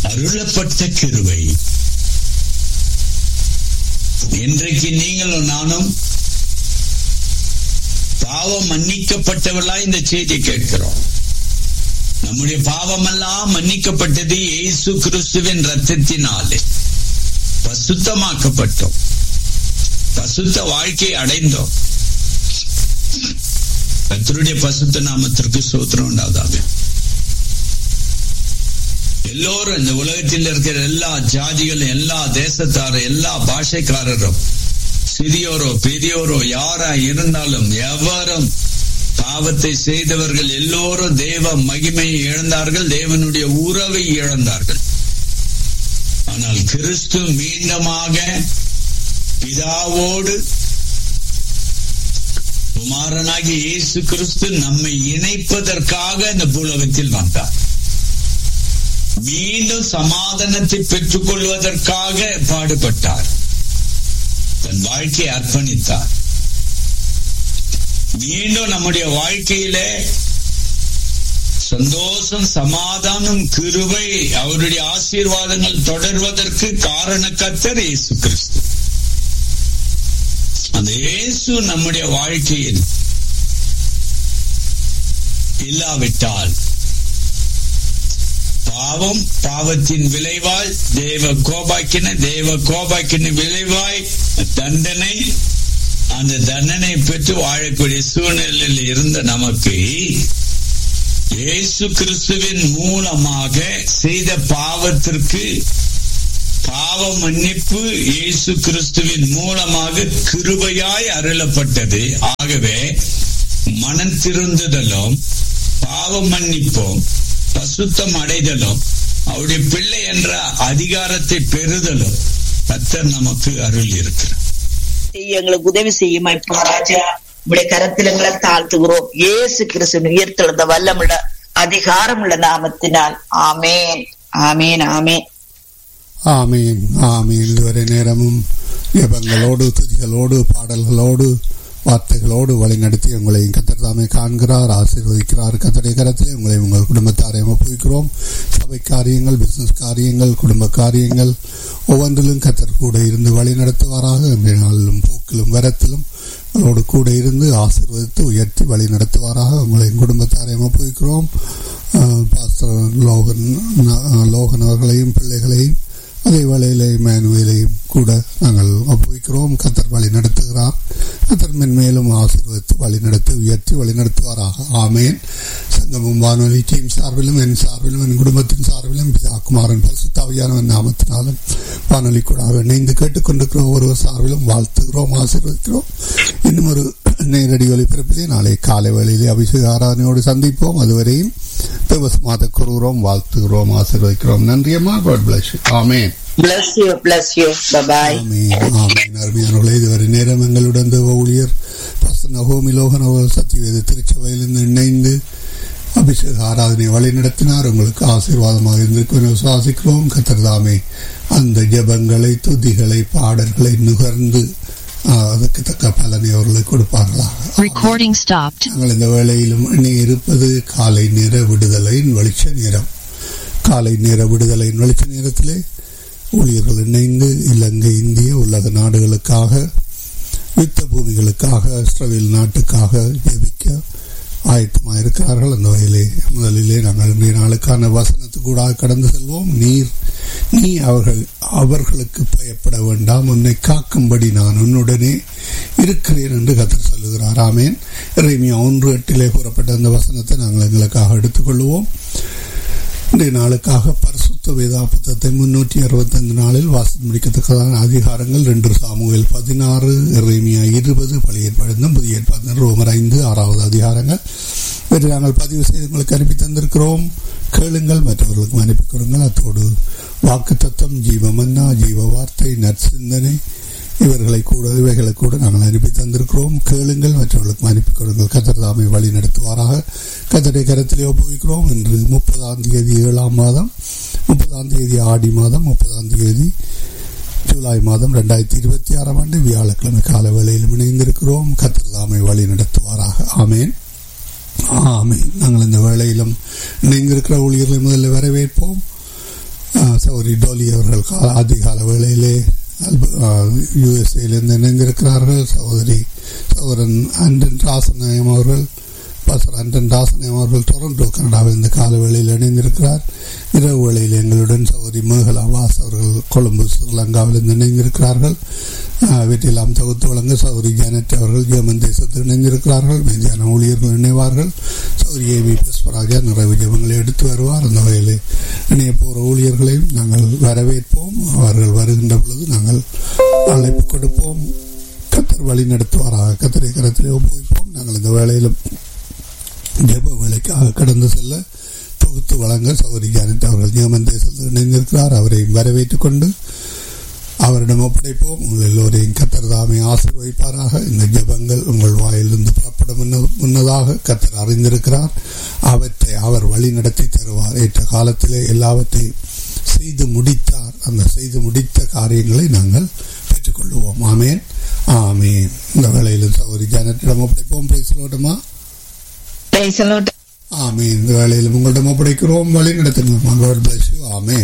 அருளப்பட்ட கிருவை இன்றைக்கு நீங்களும் நானும் பாவம் மன்னிக்கப்பட்டவர்களா இந்த செய்தி கேட்கிறோம் நம்முடைய பாவமெல்லாம் மன்னிக்கப்பட்டது இயேசு கிறிஸ்துவின் ரத்தத்தினாலே பசுத்தமாக்கப்பட்டோம் பசுத்த வாழ்க்கை அடைந்தோம் கத்தருடைய பசுத்த நாமத்திற்கு சோத்திரம் உண்டாதாக எல்லோரும் இந்த உலகத்தில் இருக்கிற எல்லா ஜாதிகளும் எல்லா தேசத்தாரும் எல்லா பாஷைக்காரரும் சிறியோரோ பெரியோரோ யாரா இருந்தாலும் எவரும் பாவத்தை செய்தவர்கள் எல்லோரும் தேவ மகிமையை இழந்தார்கள் தேவனுடைய உறவை இழந்தார்கள் ஆனால் கிறிஸ்து மீண்டுமாக பிதாவோடு குமாரனாகி இயேசு கிறிஸ்து நம்மை இணைப்பதற்காக இந்த பூலகத்தில் வந்தார் மீண்டும் சமாதானத்தை பெற்றுக் கொள்வதற்காக பாடுபட்டார் தன் வாழ்க்கையை அர்ப்பணித்தார் மீண்டும் நம்முடைய வாழ்க்கையில சந்தோஷம் சமாதானம் கிருபை அவருடைய ஆசீர்வாதங்கள் தொடர்வதற்கு காரண கத்தர் இயேசு கிறிஸ்து அந்த இயேசு நம்முடைய வாழ்க்கையில் இல்லாவிட்டால் பாவம் பாவத்தின் விளைவாய் தேவ கோபாக்கின தேவ கோபாக்கின விளைவாய் தண்டனை அந்த தண்டனை பெற்று வாழக்கூடிய சூழ்நிலையில் இருந்த நமக்கு இயேசு கிறிஸ்துவின் மூலமாக செய்த பாவத்திற்கு பாவ மன்னிப்பு இயேசு கிறிஸ்துவின் மூலமாக கிருபையாய் அருளப்பட்டது ஆகவே மனம் திருந்துதலும் பாவ மன்னிப்பும் பசுத்தம் அடைதலும் அவருடைய பிள்ளை என்ற அதிகாரத்தை பெறுதலும் கத்தர் நமக்கு அருள் இருக்கிறார் எங்களுக்கு உதவி செய்யுமா இப்போ ராஜா உடைய கரத்தில் எங்களை தாழ்த்துகிறோம் ஏசு கிறிஸ்து உயர்த்தெழுந்த வல்லமுள்ள அதிகாரமுள்ள நாமத்தினால் ஆமேன் ஆமேன் ஆமேன் ஆமீன் ஆமீன் இதுவரை நேரமும் ஜபங்களோடு துதிகளோடு பாடல்களோடு வார்த்தைகளோடு வழிநடத்தி உங்களை கத்தர் தாமே காண்கிறார் ஆசீர்வதிக்கிறார் கத்தடைய கரத்திலே உங்களை உங்கள் குடும்பத்தாரை ஒப்புவிக்கிறோம் சபை காரியங்கள் பிசினஸ் காரியங்கள் குடும்ப காரியங்கள் ஒவ்வொன்றிலும் கத்தர் கூட இருந்து வழி நடத்துவாராக இன்றைய நாளிலும் போக்கிலும் வரத்திலும் உங்களோடு கூட இருந்து ஆசீர்வதித்து உயர்த்தி வழி நடத்துவாராக உங்களை குடும்பத்தாரை ஒப்புவிக்கிறோம் பாஸ்டர் லோகன் லோகன் அவர்களையும் பிள்ளைகளையும் அதே வேளையிலே மேனுவேலையும் கூட நாங்கள் ஒப்புவிக்கிறோம் கத்தர் வழி நடத்துகிறார் கத்தர் மென்மேலும் ஆசீர்வதித்து வழி நடத்தி உயர்த்தி வழி நடத்துவாராக ஆமேன் சங்கமும் வானொலி டீம் சார்பிலும் என் சார்பிலும் என் குடும்பத்தின் சார்பிலும் பிதா குமாரன் பரிசுத்தாவியானவன் நாமத்தினாலும் வானொலி கூட இணைந்து கேட்டுக்கொண்டிருக்கிற ஒருவர் சார்பிலும் வாழ்த்துகிறோம் ஆசீர்வதிக்கிறோம் இன்னும் ஒரு நேரடி ஒலிபரப்பிலே நாளை காலை வேளையிலே அபிஷேக ஆராதனையோடு சந்திப்போம் அதுவரையும் தேவசமாத கூறுகிறோம் வாழ்த்துகிறோம் ஆசீர்வதிக்கிறோம் நன்றியம்மா God bless amen bless you bless you bye bye ஆமீன் ஆமீன் அருமையானவர்களே இதுவரை நேரம் எங்களுடன் தேவ ஊழியர் பாஸ்டர் நகோமி லோகன் அவர்கள் சத்தியவேத திருச்சபையிலிருந்து இணைந்து அபிஷேக ஆராதனை வழி நடத்தினார் உங்களுக்கு ஆசீர்வாதமாக இருந்திருக்கும் என விசுவாசிக்கிறோம் கத்தர்தாமே அந்த ஜபங்களை துதிகளை பாடல்களை நுகர்ந்து அதுக்கு தக்க பலனை அவர்களுக்கு கொடுப்பார்களாக Recording stopped. நாங்கள் இந்த வேளையிலும் இனி இருப்பது காலை நேர விடுதலையின் வெளிச்ச நேரம் காலை நேர விடுதலையின் வெளிச்ச நேரத்திலே ஊழியர்கள் இணைந்து இலங்கை இந்திய உலக நாடுகளுக்காக யுத்த பூமிகளுக்காக இஸ்ரேல் நாட்டுக்காக ஜெபிக்க ஆயத்தமாக இருக்கிறார்கள் அந்த வகையிலே முதலிலே நாங்கள் இன்றைய நாளுக்கான வசனத்துக்கூடாக கடந்து செல்வோம் நீர் நீ அவர்கள் அவர்களுக்கு பயப்பட வேண்டாம் உன்னை காக்கும்படி நான் உன்னுடனே இருக்கிறேன் என்று கத்தர் சொல்லுகிறார் ஆமேன் இறைமையா ஒன்று எட்டிலே கூறப்பட்ட அந்த வசனத்தை நாங்கள் எங்களுக்காக எடுத்துக்கொள்வோம் இன்றைய நாளுக்காக பரிசுத்த வேதா புத்தகத்தை முன்னூற்றி அறுபத்தைந்து நாளில் வாசி முடிக்கத்தக்கதான அதிகாரங்கள் ரெண்டு சாமுவேல் பதினாறு இறைமியா இருபது பழைய ஏற்பாடு புதிய ஏற்பாடு ரோமர் ஐந்து ஆறாவது அதிகாரங்கள் இவற்றை நாங்கள் பதிவு செய்து உங்களுக்கு அனுப்பி தந்திருக்கிறோம் கேளுங்கள் மற்றவர்களுக்கும் அனுப்பி கொடுங்கள் அத்தோடு வாக்கு தத்துவம் ஜீவ மன்னா ஜீவ வார்த்தை நற்சிந்தனை இவர்களை கூட இவைகளை கூட நாங்கள் அனுப்பி தந்திருக்கிறோம் கேளுங்கள் மற்றவர்களுக்கு அனுப்பி கொடுங்கள் கத்தர் தாமை வழி நடத்துவாராக கத்தரை கரத்திலே ஒப்புவிக்கிறோம் இன்று முப்பதாம் தேதி ஏழாம் மாதம் முப்பதாம் தேதி ஆடி மாதம் முப்பதாம் தேதி ஜூலை மாதம் ரெண்டாயிரத்தி இருபத்தி ஆறாம் ஆண்டு வியாழக்கிழமை கால வேளையில் இணைந்திருக்கிறோம் கத்தர் தாமை வழி நடத்துவாராக ஆமேன் ஆமேன் நாங்கள் இந்த வேளையிலும் இணைந்திருக்கிற ஊழியர்களை முதல்ல வரவேற்போம் சௌரி டோலி அவர்கள் கா- அதிகால வேளையிலே யுஎஸ்ஏலிருந்து இணைந்திருக்கிறார்கள் சகோதரி சகோதரன் ஆண்டன் ராசநாயம் அவர்கள் பாசர் ஆண்டன் ராசநாயம் அவர்கள் டொரண்டோ கனடாவில் இந்த கால வேளையில் இணைந்திருக்கிறார் இரவு வேளையில் எங்களுடன் சகோதரி மேகலா வாஸ் அவர்கள் கொழும்பு ஸ்ரீலங்காவிலிருந்து இணைந்திருக்கிறார்கள் ஆஹ், வீட்டிலாம் தொகுத்து வழங்க சௌரி ஜானட் அவர்கள் ஜெர்மன் தேசத்தில் இணைந்திருக்கிறார்கள் மெஞ்சான ஊழியர்கள் இணைவார்கள் சௌரி ஏவி புஷ்பராஜா நிறைவு ஜெபங்களை எடுத்து வருவார் அந்த வகையில் இணைய போகிற ஊழியர்களையும் நாங்கள் வரவேற்போம் அவர்கள் வருகின்ற பொழுது நாங்கள் அழைப்பு கொடுப்போம் கத்தர் வழி நடத்துவாராக கத்தரை கரத்திலே ஒப்புவிப்போம் நாங்கள் இந்த வேளையிலும் ஜெப வேலைக்காக கடந்து செல்ல தொகுத்து வழங்க சௌரி ஜானட் அவர்கள் நியமன் தேசத்தில் இணைந்திருக்கிறார் அவரை வரவேற்றுக் கொண்டு அவரிடம் ஒப்படைப்போம் உங்கள் எல்லோரையும் கத்தர் தாமே ஆசீர்வதிப்பாராக இந்த ஜெபங்கள் உங்கள் வாயிலிருந்து புறப்பட முன்ன- முன்னதாக கத்தர் அறிந்திருக்கிறார் அவற்றை அவர் வழி நடத்தி தருவார் ஏற்ற காலத்திலே எல்லாவற்றையும் செய்து முடித்தார் அந்த செய்து முடித்த காரியங்களை நாங்கள் பெற்றுக்கொள்வோம் ஆமேன் ஆமேன் இந்த வேளையிலும் சௌரி ஜானட்டிடம் ஒப்படைப்போம் பேசலோட்டமா Praise the Lord. ஆமேன் இந்த வேளையிலும் உங்களிடம் ஒப்படைக்கிறோம் வழி நடத்துங்க ஆமேன்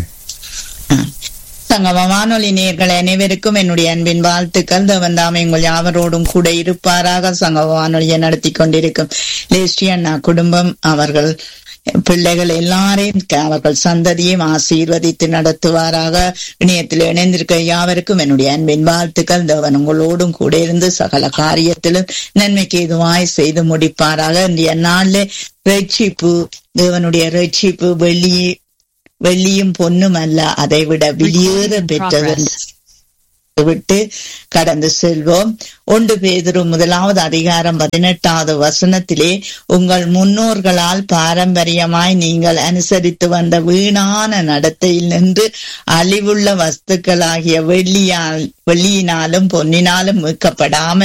சங்கம வானொலி நேயர்கள் அனைவருக்கும் என்னுடைய அன்பின் வாழ்த்துக்கள் தேவன் தாமே உங்கள் யாவரோடும் கூட இருப்பாராக சங்கம வானொலியை நடத்தி கொண்டிருக்கும் லேஸ்டி அண்ணா குடும்பம் அவர்கள் பிள்ளைகள் எல்லாரையும் க- அவர்கள் சந்ததியும் ஆசீர்வதித்து நடத்துவாராக இணையத்தில் இணைந்திருக்க யாவருக்கும் என்னுடைய அன்பின் வாழ்த்துக்கள் தேவன் உங்களோடும் கூட இருந்து சகல காரியத்திலும் நன்மைக்கு எதுவாய் செய்து முடிப்பாராக இன்றைய நாளிலே ரட்சிப்பு தேவனுடைய ரட்சிப்பு வெளியே வெள்ளியும் பொன்னும் அல்ல அதை விட வெளியேற பெற்றது விட்டு கடந்து செல்வோம் ஒன்று பேதுரு முதலாவது அதிகாரம் பதினெட்டாவது வசனத்திலே உங்கள் முன்னோர்களால் பாரம்பரியமாய் நீங்கள் அனுசரித்து வந்த வீணான நடத்தையில் நின்று அழிவுள்ள வஸ்துக்களாகிய வெள்ளியால் வெள்ளியினாலும் பொன்னினாலும் மீட்கப்படாமல்